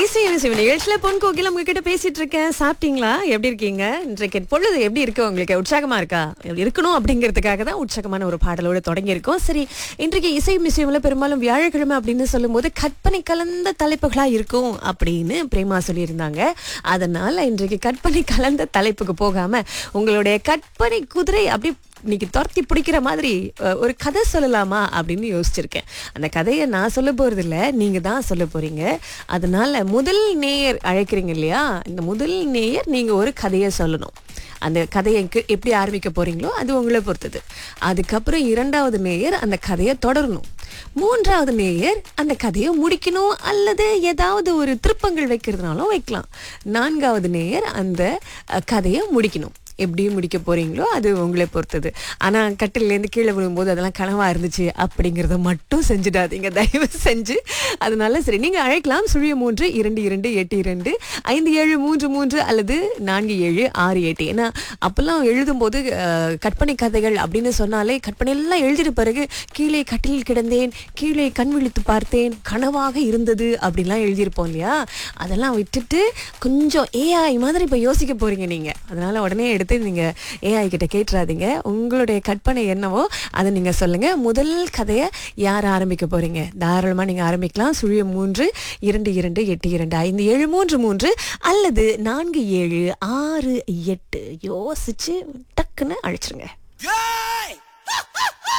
இசை இசை நிகழ்ச்சியில பொன் கோகில உங்ககிட்ட பேசிட்டு இருக்கேன் சாப்பிட்டீங்களா எப்படி இருக்கீங்க இன்றைக்கு பொழுது எப்படி இருக்கு உங்களுக்கு உற்சாகமா இருக்கா எப்படி இருக்கணும் அப்படிங்கிறதுக்காக தான் உற்சாகமான ஒரு பாடலோட தொடங்கி இருக்கோம் சரி இன்றைக்கு இசை மியூசியம்ல பெரும்பாலும் வியாழக்கிழமை அப்படின்னு சொல்லும்போது கற்பனை கலந்த தலைப்புகளா இருக்கும் அப்படின்னு பிரேமா சொல்லியிருந்தாங்க அதனால இன்றைக்கு கற்பனை கலந்த தலைப்புக்கு போகாம உங்களுடைய கற்பனை குதிரை அப்படி இன்னைக்கு துரத்தி பிடிக்கிற மாதிரி அஹ், ஒரு கதை சொல்லலாமா அப்படின்னு யோசிச்சிருக்கேன் அந்த கதையை நான் சொல்ல போறது இல்ல நீங்க தான் சொல்ல போறீங்க அதனால முதல் நேயர் அழைக்கிறீங்க இல்லையா இந்த முதல் நேயர் நீங்க ஒரு கதையை சொல்லணும் அந்த கதையை எங்க- எப்படி ஆரம்பிக்க போறீங்களோ அது உங்களை பொறுத்தது அதுக்கப்புறம் இரண்டாவது நேயர் அந்த கதையை தொடரணும் மூன்றாவது நேயர் அந்த கதையை முடிக்கணும் அல்லது ஏதாவது ஒரு திருப்பங்கள் வைக்கிறதுனாலும் வைக்கலாம் நான்காவது நேயர் அந்த அஹ், கதையை முடிக்கணும் எப்படி முடிக்க போறீங்களோ அது உங்களை பொறுத்தது ஆனா கட்டிலேருந்து கீழே விழும்போது அதெல்லாம் கனவா இருந்துச்சு அப்படிங்கறத மட்டும் செஞ்சிடாதீங்க தயவு செஞ்சு அதனால சரி நீங்க அழைக்கலாம் சுழிய மூன்று இரண்டு இரண்டு எட்டு இரண்டு ஐந்து ஏழு மூன்று மூன்று அல்லது நான்கு ஏழு ஆறு எட்டு ஏன்னா அப்பெல்லாம் எழுதும்போது அஹ், கற்பனை கதைகள் அப்படின்னு சொன்னாலே கற்பனை எல்லாம் எழுதிட்ட பிறகு கீழே கட்டிலில் கிடந்தேன் கீழே கண் விழித்து பார்த்தேன் கனவாக இருந்தது அப்படிலாம் எழுதியிருப்போம் இல்லையா அதெல்லாம் விட்டுட்டு கொஞ்சம் ஏஐ மாதிரி இப்போ யோசிக்க போறீங்க நீங்க அதனால உடனே எடுத்து நீங்க ஏஐ கிட்ட கேட்டுறாதீங்க உங்களுடைய கற்பனை என்னவோ அதை நீங்க சொல்லுங்க முதல் கதையை யார் ஆரம்பிக்க போறீங்க தாராளமா நீங்க ஆரம்பிக்கலாம் சுழிய மூன்று இரண்டு இரண்டு எட்டு இரண்டு ஐந்து ஏழு மூன்று மூன்று அல்லது நான்கு ஏழு ஆறு எட்டு யோசிச்சு டக்குன்னு அழிச்சிருங்க Yeah!